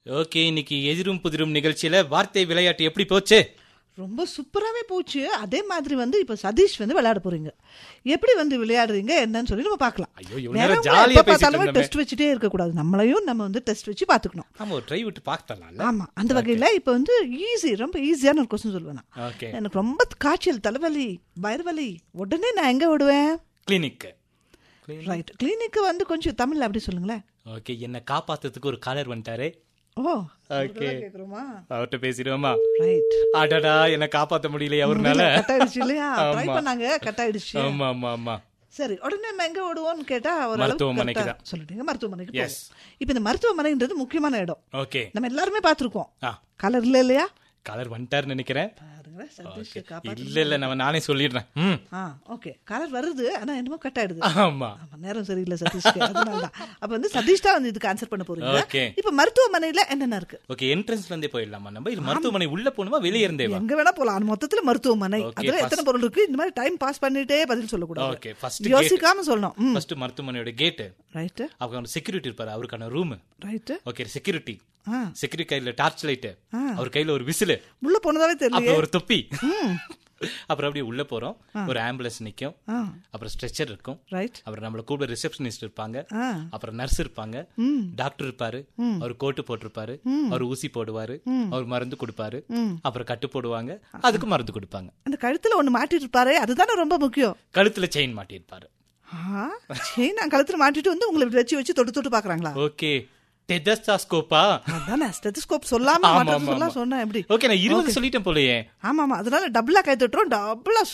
Okay இன்னைக்கு எதிரும் புதிரும் நிகழ்ச்சியில வார்த்தை விளையாட்டு எப்படி போச்சு ரொம்ப சூப்பராகவே போச்சு அதே மாதிரி வந்து இப்போ சதீஷ் வந்து விளையாட போறீங்க எப்படி வந்து விளையாடுறீங்க என்னன்னு சொல்லி நம்ம பார்க்கலாம் ஐயோ, இவ்வளவு நேரம் நேரம்லாம் ஜாலியா எப்ப பேசிட்டு பார்த்தாலுமே இருந்தோமே. டெஸ்ட் வச்சுட்டே இருக்கக்கூடாது நம்மளையும் நம்ம வந்து டெஸ்ட் வச்சு பார்த்துக்கணும் ஆமா ஒரு ட்ரை விட்டு பார்க்கலாம்ல ஆமா அந்த வகையில இப்போ வந்து ஈஸி ரொம்ப ஈஸியான ஒரு கொஸ்டின் சொல்லுவேன் நான். ஓகே எனக்கு ரொம்ப காய்ச்சல் தலைவலி வயிறுவலி உடனே நான் எங்க விடுவேன் கிளினிக் ரைட் கிளினிக்கு வந்து கொஞ்சம் தமிழ்ல அப்படி சொல்லுங்களேன் ஓகே என்ன காப்பாத்துறதுக்கு ஒரு காலர் வந்துட்டாரு ஓ ஓகே கேக்குறோமா அவர்கிட்ட பேசிடுவோமா ரைட் அடடா என்ன காப்பாத்த முடியலையே அவர்னால கட் ஆயிடுச்சு இல்லையா ட்ரை ஆமா. பண்ணாங்க கட் ஆயிடுச்சு ஆமா ஆமா ஆமா சரி உடனே நம்ம எங்க விடுவோம்னு கேட்டா ஒரு மருத்துவமனைக்கு தான். சொல்லிட்டீங்க மருத்துவமனைக்கு Yes. போவோம் இப்போ இந்த மருத்துவமனைன்றது முக்கியமான இடம் ஓகே நம்ம எல்லாருமே பார்த்திருக்கோம் ஆ கலர் இல்ல இல்லையா கலர் வந்துட்டாருன்னு நினைக்கிறேன் பாருங்க சதீஷ் காப்பாத்து இல்ல இல்ல நம்ம நானே சொல்லிடுறேன் ம் ஆ ஓகே கலர் வருது ஆனா என்னமோ கட் ஆயிடுது ஆமா ஆமா நேரம் சரியில்லை சதீஷ்க்கு அதனால தான் அப்ப வந்து சதீஷ் தான் வந்து இதுக்கு ஆன்சர் பண்ண போறீங்க Okay. இப்ப மருத்துவமனையில என்னென்ன இருக்கு ஓகே என்ட்ரன்ஸ்ல இருந்தே போயிடலாமா நம்ம இது மருத்துவமனை உள்ள போகணுமா வெளியே இருந்தே வா எங்க வேணா போலாம் மொத்தத்துல மருத்துவமனை Okay, அதுல first- எத்தனை பொருள் இருக்கு இந்த மாதிரி டைம் பாஸ் பண்ணிட்டே பதில் சொல்லக்கூடாது ஓகே ஃபர்ஸ்ட் யோசிக்காம சொல்லணும் ம் ஃபர்ஸ்ட் மருத்துவமனையோட கேட் ரைட்டு அவங்க செக்யூரிட்டி இருப்பாரு அவருக்கான ரூம் ரைட்டு ஓகே செக்யூரிட்டி ஆ செக்யூரிட்டி கையில டார்ச் லைட் அவர் கையில ஒரு விசில் உள்ள போனதாவே தெரியல அப்புறம் ஒரு தொப்பி அப்புறம் அப்படியே உள்ள போறோம் ஒரு ஆம்புலன்ஸ் நிக்கும் ஆ அப்புறம் ஸ்ட்ரெச்சர் இருக்கும் ரைட் அப்புறம் நம்மள கூட ரிசப்ஷனிஸ்ட் இருப்பாங்க ஆ அப்புறம் நர்ஸ் இருப்பாங்க டாக்டர் இருப்பாரு அவர் கோட்டு போட்டிருப்பாரு அவர் ஊசி போடுவாரு அவர் மருந்து கொடுப்பாரு அப்புறம் கட்டு போடுவாங்க அதுக்கு மருந்து கொடுப்பாங்க அந்த கழுத்துல ஒண்ணு மாட்டிட்டு இருப்பாரே அதுதானே ரொம்ப முக்கியம் கழுத்துல செயின் மாட்டியிருப்பாரு ஆ சரி நான் கழுத்துல மாட்டிட்டு வந்து உங்களை இப்படி வச்சு வச்சு தொட்டு தொட்டு பாக்குறாங்களா ஓகே டெதஸ்டாஸ்கோப்பா அதானே ஸ்டெத்தஸ்கோப் சொல்லாம ஆமா, மாட்டேன்னு ஆமா, சொல்ல ஆமா. சொன்னா எப்படி ஓகே நான் இருபது சொல்லிட்டேன் போலயே ஆமா ஆமா அதனால டபுளா கை தொட்டுறோம் டபுளா